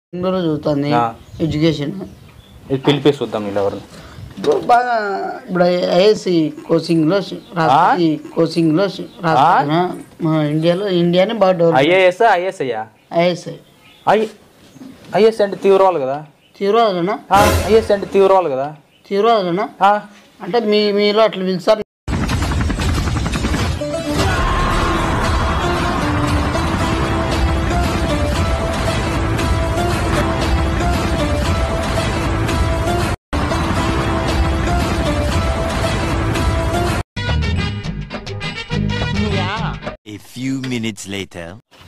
బెంగళూరు చదువుతుంది ఆ. ఎడ్యుకేషన్ ఇది పిలిపి చూద్దాం వీళ్ళు ఎవరు ఇప్పుడు బాగా ఇప్పుడు ఐఎస్సి కోచింగ్లో రాష్ట్రపతి కోచింగ్లో రాస్తున్నా మా ఇండియాలో ఇండియానే బాగా డెవలప్ ఐఏఎస్ ఐఎస్ అయ్యా ఐఎస్ఐ ఐ ఐఎస్ అంటే తీవ్రవాళ్ళు కదా తీవ్రవాదులనా ఐఎస్ అంటే తీవ్రవాళ్ళు కదా తీవ్రవాదులనా ఆ, అంటే మీ మీలో అట్లా పిలుస్తారు A few minutes later.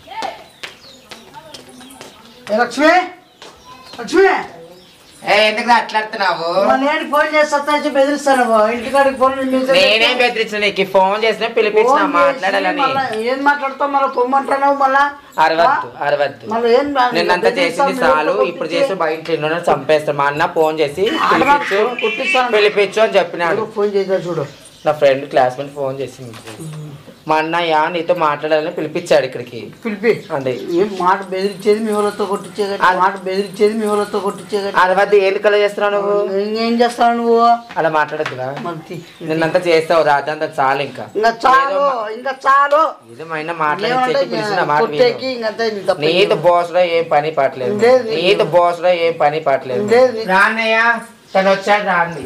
ఏ లక్ష్మి లక్ష్మి ఏ ఎందుకు అట్లాడుతున్నావు మా నేను ఫోన్ చేస్తా వచ్చి బెదిరిస్తాను ఇంటికాడికి ఫోన్ నేనేం బెదిరించిన నీకు ఫోన్ చేసిన పిలిపించిన మాట్లాడాలని ఏం మాట్లాడతావు మళ్ళీ పొమ్మంటున్నావు మళ్ళా అరవద్దు అరవద్దు మళ్ళీ ఏం బా- నిన్నంతా చేసింది బెదిరిస్తావు, చాలు నువ్వు ఇప్పుడు కొట్టించి- చేసి బయట నిన్ను చంపేస్తాను మా అన్న ఫోన్ చేసి ఆడవాడు పిలిపించు కొట్టిస్తాను. పిలిపించు అని చెప్పినాడు ఎవరో ఫోన్ చేశారు చూడు నా ఫ్రెండ్ క్లాస్మేట్ ఫోన్ చేసింది మా అన్నయ్య నీతో మాట్లాడాలని పిలిపించాడు ఇక్కడికి పిలిపి అండి ఏం మాట బెదిరించేది మీ వాళ్ళతో కొట్టించేది మాట బెదిరించేది మీ వాళ్ళతో కొట్టించేది అరవద్దు ఏది కల చేస్తున్నావు నువ్వు ఇంకేం చేస్తావు నువ్వు అలా మాట్లాడద్దుగా మరి తీ. నిన్నంతా చేస్తావు రాజంతా చాలు ఇంకా ఇంకా చాలు ఇంకా చాలు ఏదేమైనా మాట్లాడి ఏమంటే పిలిచిన మాట కొట్టేకి విను. ఇంకంతా నీ తప్ప నీతో బాస్ లో ఏం పని పట్టలేదు లేదు, లేదు. నీతో బాస్ లో ఏం పని పట్టలేదు లేదు, లేదు. రాన్నయ్య తను వచ్చాడు రాండి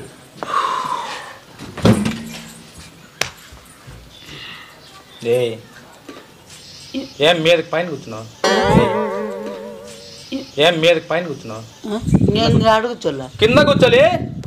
ఏ ఏం మీదకి పైన కూర్చున్నావు ఏం మీదకి పైన కూర్చున్నావు ఆ? నేను ఇంకా అడుగుచోల్లా కింద కూర్చోలే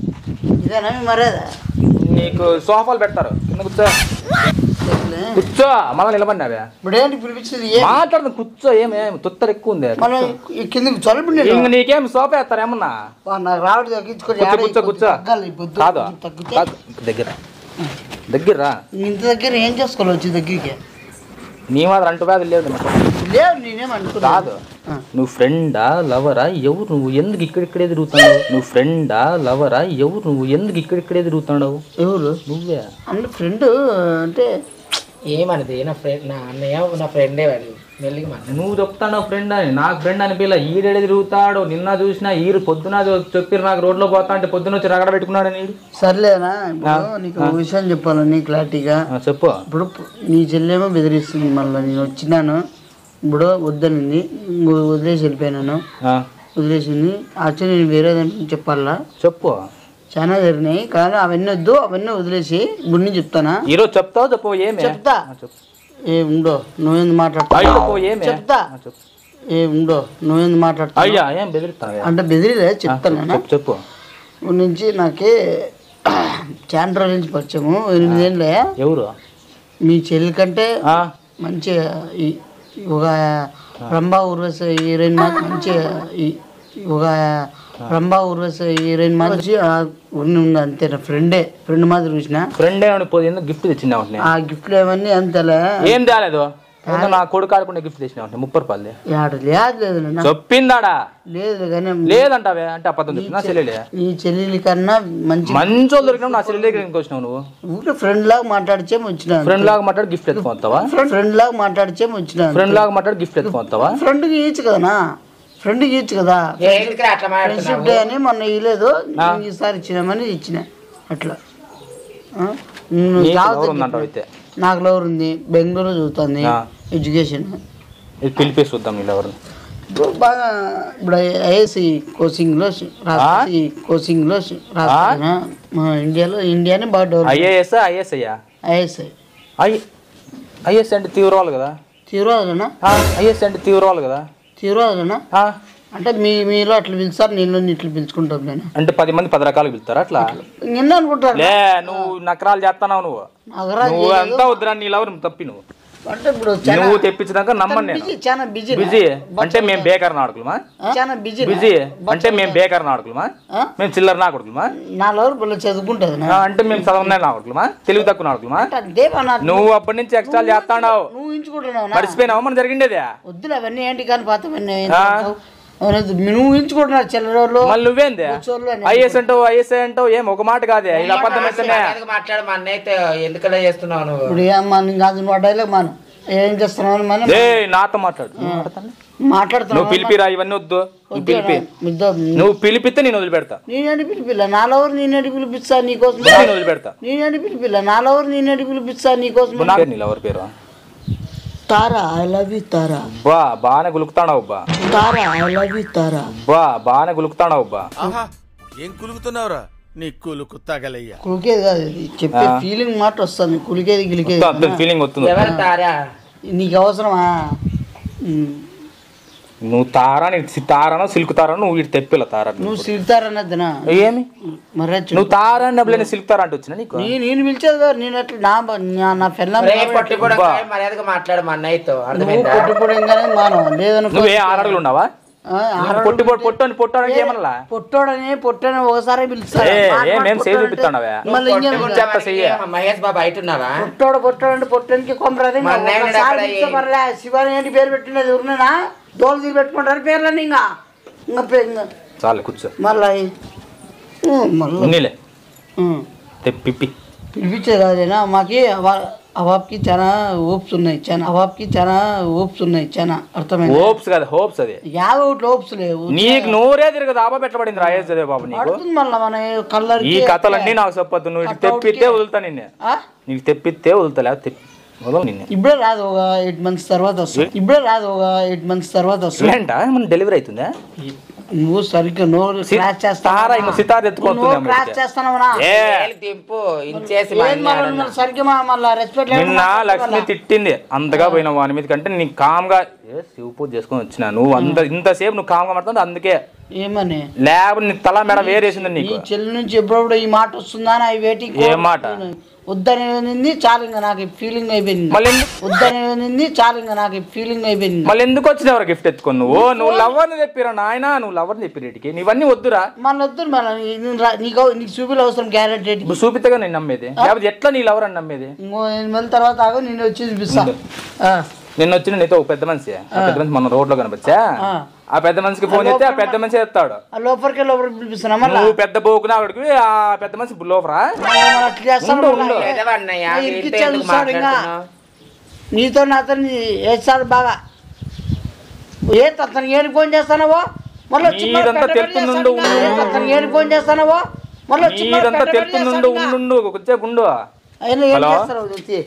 ఇదేనా మీ మర్యాద నీకు సోఫాలు పెడతారు కింద కూర్చో చెప్పలే. కూర్చో మళ్ళీ నిలబడినావే ఇప్పుడు ఏంటి పిలిపించింది ఏ మాట్లాడుతుంది కూర్చో ఏమేం తుత్తర ఎక్కువ ఉంది మనం ఈ కిందకి చొలపండి ఇంక నీకేం సోఫా వేస్తారు ఏమన్నా నాకు రావడం తగ్గించుకొని కూర్చో ఆడ కూర్చో ఈ కూర్చో తగ్గాలి, ఈ పొద్దు కాదు తగ్గితే కాదు దగ్గర దగ్గర ఇంత దగ్గర ఏం చేసుకోవాలి వచ్చి దగ్గరికి నీ మాత్రం అంటు వ్యాధి లేదు నాకు లేదు నేనేం అనుకున్నా కాదు నువ్వు ఫ్రెండా లవరా ఎవరు నువ్వు ఎందుకు ఇక్కడిక్కడే తిరుగుతున్నావు నువ్వు ఫ్రెండా లవరా ఎవరు నువ్వు ఎందుకు ఇక్కడిక్కడే తిరుగుతున్నావు ఎవరు నువ్వే అంటే ఫ్రెండ్ అంటే ఏమన్నది నా ఫ్రెండ్ నా అన్నయ్య నా ఫ్రెండే వాడు మెల్లిగా మన నువ్వు చెప్తాడు ఫ్రెండ్ అని నాకు ఫ్రెండ్ అని పిల్ల ఈడేడే తిరుగుతాడు నిన్న చూసినా ఈరు పొద్దున చెప్పిరు నాకు రోడ్లో పోతా అంటే పొద్దున వచ్చి రగడ పెట్టుకున్నాడు నీడు సర్లేనా ఇప్పుడు నీకు ఒక విషయం చెప్పాలని క్లారిటీగా ఆ, చెప్పు ఇప్పుడు నీ చెల్లేమో బెదిరిస్తుంది మళ్ళీ నేను వచ్చినాను ఇప్పుడు వద్దనింది ఇంకో వదిలేసి వెళ్ళిపోయినాను ఆ, వదిలేసింది యాక్చువల్లీ నేను వేరే దాంట్లో చెప్పాలా చెప్పు చాలా జరిగినాయి కానీ అవన్నీ వద్దు అవన్నీ వదిలేసి ఇప్పుడు నేను చెప్తానా ఈరోజు చెప్తావు చెప్పు ఏమే చెప్తా ఆ, చెప్పు ఏ ఉండో నువ్వేంది మాట్లాడతా అయ్యో చెప్పు ఏమే చెప్తా ఆ, చెప్పు ఏ ఉండో నువ్వేంది మాట్లాడతా అయ్యా ఏం బెదిరిస్తావే అంటే బెదిరిలే చెప్తాను చెప్పు చెప్పు ఇప్పుడు నుంచి నాకే చాలా రోజుల నుంచి పరిచయము ఎనిమిదేళ్ళే ఎవరు మీ చెల్లి కంటే ఆ, మంచి ఈ ఒక రంభా ఉర్వశ హీరోయిన్ మాత్రం మంచి ఈ ఒక రంభా ఉర్వశ హీరోయిన్ మాత్రం ఆ ఉన్ని ఉంది అంతే నా ఫ్రెండే ఫ్రెండ్ మాత్రం చూసిన ఫ్రెండ్ ఏమని పోయి ఎందుకు గిఫ్ట్ తెచ్చింది ఒకటి ఆ గిఫ్ట్లు ఏమన్నీ అంతలే ఏం తేలేదు ఏదో నా కొడుకు ఆడుకుంటే గిఫ్ట్ తెచ్చిన ఒకటి ముప్పై రూపాయలు ఆడ లేదు లేదు నాన్న. చెప్పిందాడా లేదు కానీ లేదంటావే అంటే అబద్ధం చెప్తున్నా చెల్లెలే ఈ చెల్లెలి కన్నా మంచి మంచోళ్ళు దొరికినప్పుడు నా చెల్లెల దగ్గర ఎందుకు వచ్చినావు నువ్వు ఊరికే ఫ్రెండ్ లాగా మాట్లాడిచేం వచ్చిన ఫ్రెండ్ లాగా మాట్లాడి గిఫ్ట్ ఎత్తుకొస్తావా ఫ్రెండ్ లాగా మాట్లాడిచేం వచ్చిన ఫ్రెండ్ లాగా మాట్లాడి గిఫ్ట్ ఎత్తుకొస్తావా ఫ్రెండ్కి ఇచ్చు కదనా ఫ్రెండ్కి ఇచ్చు కదా ఎందుకు అట్లా ఫ్రెండ్షిప్ మాట్లాడుతున్నావు డే అని మొన్న ఇవ్వలేదు ఈసారి ఇచ్చినామని ఇచ్చిన అట్లా ఆ? నువ్వు నీకు జాగ్రత్త ఎవరు ఉందంటావు అయితే నాకు లవర్ ఉంది బెంగళూరు చదువుతుంది ఆ. ఎడ్యుకేషన్ ఇది పిలిపి చూద్దాం వీళ్ళు ఎవరు ఇప్పుడు బాగా ఇప్పుడు ఐఎస్సి కోచింగ్లో రాష్ట్రపతి కోచింగ్లో రాస్తున్నా మా ఇండియాలో ఇండియానే బాగా డెవలప్ ఐఏఎస్ ఐఎస్ అయ్యా ఐఎస్ఐ ఐ ఐఎస్ అంటే తీవ్రవాళ్ళు కదా తీవ్రవాదులనా ఐఎస్ అంటే తీవ్రవాళ్ళు కదా తీవ్రవాదులనా ఆ, అంటే మీ మీలో అట్లా పిలుస్తారు నేను ఇట్లా పిలుచుకుంటాం నేను అంటే పది మంది పది రకాలు పిలుతారా అట్లా నిన్న అనుకుంటారు లే నువ్వు నకరాలు చేస్తున్నావు నువ్వు నగరాలు నువ్వు అంతా వద్దురా నీ లవర్ తప్పి నువ్వు అంటే ఇప్పుడు చాలా నువ్వు తెప్పించినాక నమ్మను నేను బిజీ చాలా బిజీ బిజీ అంటే మేము బేకార్ నాడుకులమా చాలా బిజీ బిజీ అంటే మేము బేకార్ నాడుకులమా ఆ? మేము చిల్లర నాకొడుకులమా నా లవర్ పిల్ల చదువుకుంటుంది నా ఆ, అంటే మేము చదవనే నాకొడుకులమా తెలివి తక్కువ నాడుకులమా అంటే మన నువ్వు అప్పటి నుంచి ఎక్స్ట్రా చేస్తాడావు నువ్వు ఎంచుకుంటున్నావు మర్చిపోయినావు మన జరిగిండేదే వద్దులే అవన్నీ ఏంటి కానీ పాతవన్నీ నువ్వు ఎంచుకుంటున్నారు చిల్లరోళ్ళు మళ్ళీ నువ్వేంది కూర్చోళ్ళు అని ఐఎస్ అంటావు ఐఎస్ఐ అంటావు ఏం ఒక మాట కాదే ఇది అబద్ధం అయితేనే ఎందుకు మాట్లాడు మా అన్నయ్య అయితే ఎందుకలా చేస్తున్నావు నువ్వు ఇప్పుడు ఏం మన కాదు నువ్వు డైలాగ్ మనం ఏం చేస్తున్నావు అని మనం ఏ నాతో మాట్లాడు నేను మాట్లాడతాను. మాట్లాడుతున్నావు నువ్వు పిలిపిరా ఇవన్నీ వద్దు నువ్వు పిలిపి ముద్ద నువ్వు పిలిపిస్తే నేను వదిలిపెడతా నేనేంటి పిలిపిల్ల నాలెవరు నేనేంటి పిలిపిస్తా నీకోసం నేను వదిలిపెడతా నేనేంటి పిలిపిల్ల నాలెవరు నేనేంటి పిలిపిస్తా నీకోసం నా పేరు నీళ్ళు ఎవరి పేరు Tara I love you Tara బా బాగానే గులుకుతాడావు బా Tara I love you Tara బా బాగానే గులుకుతాడావు బా ఆహా ఏం కులుకుతున్నావురా నీ కులుకు తగలయ్యా కులికేది కాదు ఇది చెప్పే ఫీలింగ్ మాట వస్తుంది కులికేది గిలికేది ఫీలింగ్ వస్తుంది ఎవరు తారా నీకు అవసరమా ఉమ్. నువ్వు తారా నీకు సి- తారానో సిల్క్ తారానో నువ్వు ఇటు తెప్పిల తారా నువ్వు సిల్తారన్నదినా ఏమి మరే నువ్వు తారా అని డబ్బులు సిల్క్ తారా అంటే వచ్చినా నీకు నేను నేను పిలిచేది కాదు నేను అట్లా నా బ- నా- నా పెళ్ళం రే పొట్టి కూడా మర్యాదగా మాట్లాడు మా అన్నయ్యతో నువ్వు అర్థమైందా కొట్టుకోవడంగానే మానవ లేదనుకో నువ్వు ఏ ఆరు అడుగులు ఉన్నావా ఆ, ఆరు పొట్టి పొట్టి పొట్టు అని పొట్టు అని ఏమన్నా పొట్టోడని పొట్టని ఒకసారి పిలుస్తాడు ఏ, మాట ఏ, మాట మేము చేయి పొట్టోడంటే చూపిస్తాండవే? మళ్ళీ ఇంకేం పొట్టి ఇంకా? చెత్త చెయ్య. మా మహేష్ బాబు బయట ఉన్నావా పొట్టోడు పొట్టోడు పొట్టనికి కొమ్మరది మా అన్నయ్య ఉన్నాడు అక్కడ పర్లే శివాని ఏంటి పేరు పెట్టినది ఎవరినైనా దోలు తీసి పెట్టుకుంటారు పేర్లని ఇంకా ఇంకా పే- ఇంకా చాలు కూర్చో మళ్ళా మళ్ళీ ఉన్నీలే తెప్పిప్పి పిలిపించేది కాదేనా మాకి అవ- అవాబ్కి చాలా ఓప్స్ ఉన్నాయి చాలా అవాబ్కి చాలా ఓప్స్ ఉన్నాయి చాలా అర్థమైంది హోప్స్ కదా హోప్స్ అది యాభై ఒకటి ఓప్స్ లేవు నీకు నోరే తిరగదు ఆబా పెట్టబడింది రాయేది చదివే బాబు నీకు పడుతుంది మళ్ళీ మన కలర్ ఈ కథలన్నీ నాకు చెప్పొద్దు నువ్వు ఇటు తెప్పితే వదులుతా నిన్నే నీకు తెప్పితే వదులుతా లేదా తెప్పి వదలు నిన్నే ఇప్పుడే రాదు ఒక ఎయిట్ మంత్స్ తర్వాత వస్తుంది ఇప్పుడే రాదు ఒక ఎయిట్ మంత్స్ తర్వాత వస్తుంది ఏంటా మన డెలివరీ అవుతుందా నువ్వు సరిగ్గా నోరు సి- క్రాచ్ తారా ఇంకో సితార్ ఎత్తుకుంటుంది నోరు అమ్మ క్రాచ్ ఇటుకే. చేస్తానవనా ఏ వేలు దింపు ఇంచేసి మా ఏం అన్నయ్య మళ్ళీ ఆడన్నా. మళ్ళీ సరిగ్గా మా- మళ్ళీ రెస్పెక్ట్ నిన్న లక్ష్మి తిట్టింది అంతగా పోయిన వాని మీద కంటే నీకు కామ్గా ఏ శివ పూజ చేసుకొని వచ్చిన నువ్వు అంత ఇంతసేపు నువ్వు కామ్గా మాట్లాడుతుంది అందుకే ఏమని లేకపోతే నీ తల మెడ వేరేసింది నీ నీకు చెల్లి నుంచి ఎప్పుడప్పుడు ఈ మాట వస్తుందా అని అవి వెయిటింగ్ ఏ మాట? వద్దనేది చాలు ఇంకా నాకు ఫీలింగ్ అయిపోయింది మళ్ళీ ఎందుకు వద్దనేది చాలు ఇంకా నాకు ఫీలింగ్ అయిపోయింది మళ్ళీ ఎందుకు వచ్చినావు గిఫ్ట్ ఎత్తుకొని నువ్వు నువ్వు లవర్ని చెప్పిరా నాయన నువ్వు లవర్ని చెప్పి రేటికి నీవన్నీ వద్దురా మళ్ళీ వద్దు మళ్ళీ నీకు నీకు చూపిలో అవసరం గ్యారెంటీ ఇప్పుడు చూపితగా నేను నమ్మేది లేకపోతే ఎట్లా నీ లవర్ అని నమ్మేది ఇంకో ఎనిమిది నెలల తర్వాత ఆగు నేను వచ్చి చూపిస్తా ఆ, నిన్న వచ్చిన నీతో ఒక పెద్ద మనిషి ఆ పెద్ద మనిషి మన రోడ్ లో కనిపించా ఆ. ఆ పెద్ద మనిషికి ఫోన్ చేస్తే ఆ పెద్ద మనిషి ఎత్తాడు ఆ లోపలికి లోపలికి పిలిపిస్తున్నా మళ్ళీ నువ్వు పెద్ద బోకునా ఆవిడకి ఆ పెద్ద మనిషి లోపరా అట్లా చేస్తాను ఉండు, ఉండు. మళ్ళా. ఏదవ అన్నయ్య ఏ, వీళ్ళతో ఇరికిచ్చాడు ఎందుకు చూస్తాడు ఇంకా. మాట్లాడుతున్నావు? నీతో నాతో వేస్తాడు బాగా ఏ అతనికి ఏడు ఫోన్ చేస్తానవో మళ్ళీ వచ్చి మళ్ళీ నీదంతా పెద్ద పెద్ద తెలుపుతుండు, చేస్తాడు ఇంకా. ఉండు. ఏ అతనికి ఏడు ఫోన్ చేస్తానవో మళ్ళీ వచ్చి మళ్ళీ నీదంతా పెద్ద పెద్ద తెలుపుతుండు చేస్తాడు ఇంకా. ఉండు కొంచెంసేపు ఉండు అయినా ఏం హలో? చేస్తారో తెలిసి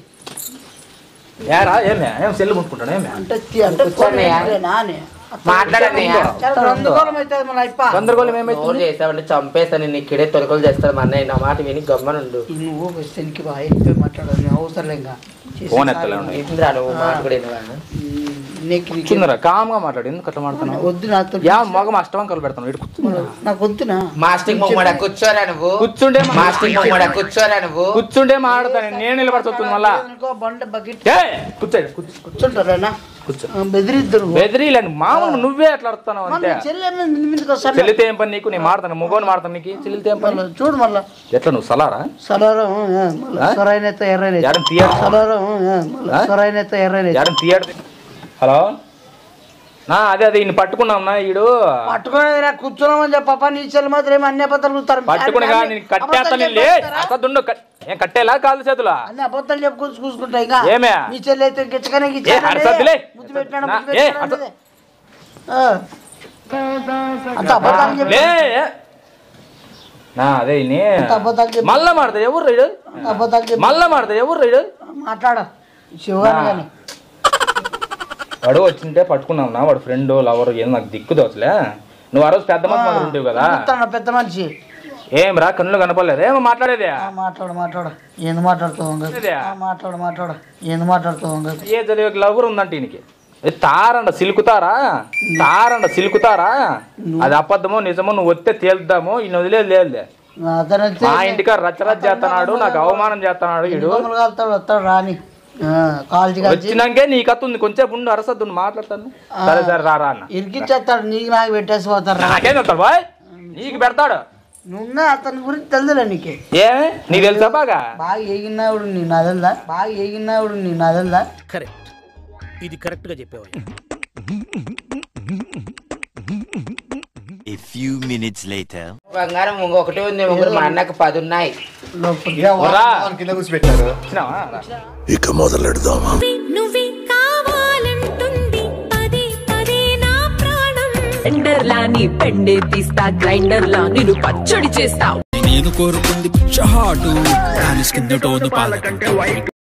ఏరా ఏమే ఏం సెల్లు ముట్టుకుంటాడు ఏమే అంటే తి- అంటే కూర్చోన్నయ్య. ఫోన్ నానే మాట్లాడన్నయ్య చాలా గందరగోళం అవుతుంది మన ఇప్ప గందరగోళం ఏమైతుంది నోరు చేసావంటే చంపేస్తాను నిన్ను ఇక్కడే తొలకలు చేస్తాడు మా అన్నయ్య నా మాట విని గమ్మనుండు నువ్వు శనికి బాగా ఎక్కువ మాట్లాడాలి అవసరం ఇంకా ఫోన్ ఎత్తలే ఉండు. ఏంద్రా నువ్వు మాట కూడా వినవా? నీకు నీకు కూర్చుందరా కామ్గా మాట్లాడు ఎందుకు అట్లా మాట్లాడుతున్నావు వద్దు నాతో యా మొగం అష్టవంకలు పెడతాను ఇటు కూర్చుందా నాకు వద్దునా మాస్టిక్ మొమ్మడ కూర్చోరా నువ్వు కూర్చుంటే మా- మాస్టిక్ మొమ్మడ కూర్చోరా నువ్వు కూర్చుంటే మాట్లాడతాను నేను నిలబడి వస్తుంది మళ్ళా అనుకో బండ బకెట్ ఏ కూర్చో కూర్చో కూర్చుంటారా కూర్చో బెదిరిద్దరు బెదిరిలేను మామూలు నువ్వే అట్లా అడుగుతున్నావు అంతే చెల్లె మీదకి వస్తాను చెల్లితే ఏం పని నీకు నేను మాడతాను మొగోని మాడతాను నీకు చెల్లితే ఏం పని మళ్ళా చూడు మళ్ళా ఎట్లా నువ్వు సలారా సలారం సొరైనతో ఎర్రైన యారం తీయడు సలారం సొరైనతో ఎర్రైన యారం తీయడు హలో నా అదే అదే ఈయన పట్టుకున్నాం ఈడు పట్టుకునేది రా కూర్చున్నామని చెప్పప్ప నీ చెల్లి మాత్రం ఏమి అన్ని అబద్ధాలు కూర్తారు పట్టుకుని కానీ నేను కట్టేస్తాను లే అసదుండు ఏం కట్టేలా కాళ్ళు చేతులా అన్ని అబద్ధాలు చెప్పు కూర్చుకుంటా ఇంకా ఏమే? నీ చెల్లి అయితే గిచ్చగానే ఏ అరసద్దులే ముద్దు పెట్టినాడు నా- ముద్దు ఏ పెట్టినాడు అరస- అన్నదే. ఆ. అంత అబద్ధాలు చెప్పి లే నా అదే ఈయన్ని. అంత అబద్ధాలు చెప్పి మళ్ళా మాడతాడు ఎవరు రైడు అంత అబద్ధాలు చెప్పి మళ్ళా మాడతాడు ఎవరు రైడు మాట్లాడ శివగాని కానీ వాడు వచ్చింటే పట్టుకున్నాం నా వాడు ఫ్రెండ్ లవర్ ఏం నాకు దిక్కు దోచలే నువ్వు ఆ రోజు పెద్ద మంది మాత్రం ఉంటావు కదా చెప్తాను పెద్ద మనిషి ఏం రా కన్నులు కనపడలేదు ఏమో మాట్లాడేదే ఆ, మాట్లాడు మాట్లాడు ఏంది మాట్లాడుతావు ఇంకా? ఇదే. ఆ, మాట్లాడు మాట్లాడు ఏంది మాట్లాడుతావు ఇంకా? ఏ జరిగే లవర్ ఉందంట ఈయనకి ఏ తారండ సిలుకుతారా తారండ సిలుకుతారా అది అబద్ధమో నిజమో నువ్వు వస్తే తేల్దామో ఈయన వదిలేదు లేదులే అతను వచ్చి మా ఇంటికి రచ్చరచ్చ చేస్తున్నాడు నాకు అవమానం చేస్తున్నాడు ఎన్ని ఈడు బొమ్మలు కాలుతాడు వస్తాడు రాని ఆ, కాల్చి కాల్చి వచ్చినాకే నీ కత్త ఉంది కొంచెం ఉండు అరసద్దు నువ్వు మాట్లాడతాను సరే సరే రా రా అన్న ఇరికిచ్చేస్తాడు నీకు నాకు పెట్టేసి పోతాడు రా. నాకేం చెప్తాడు బాయ్ నీకు పెడతాడు నువ్వున్నా అతని గురించి తెలుదులే నీకే ఏ నీకు తెలుసా బాగా బాగా ఏగినావుడు నీ నదల్దా బాగా ఏగినావుడు నీ నదల్దా కరెక్ట్ ఇది కరెక్ట్ గా చెప్పావు A few minutes later. బంగారం ఇంకొకటి ఉంది ఇంకొకటి మా అన్నకు పది ఉన్నాయి లోపలికి రా. కింద కూర్చోబెట్టారు వచ్చినావా రా. ఇక మొదలెడదామా నువ్వే కావాలంటుంది పదే పదే నా టెండర్ లా నీ పెండే తీస్తా గ్రైండర్ లా నేను పచ్చడి చేస్తా నేను కోరుకుంది పిచ్చ హాటు కింద టోను పాలకంటే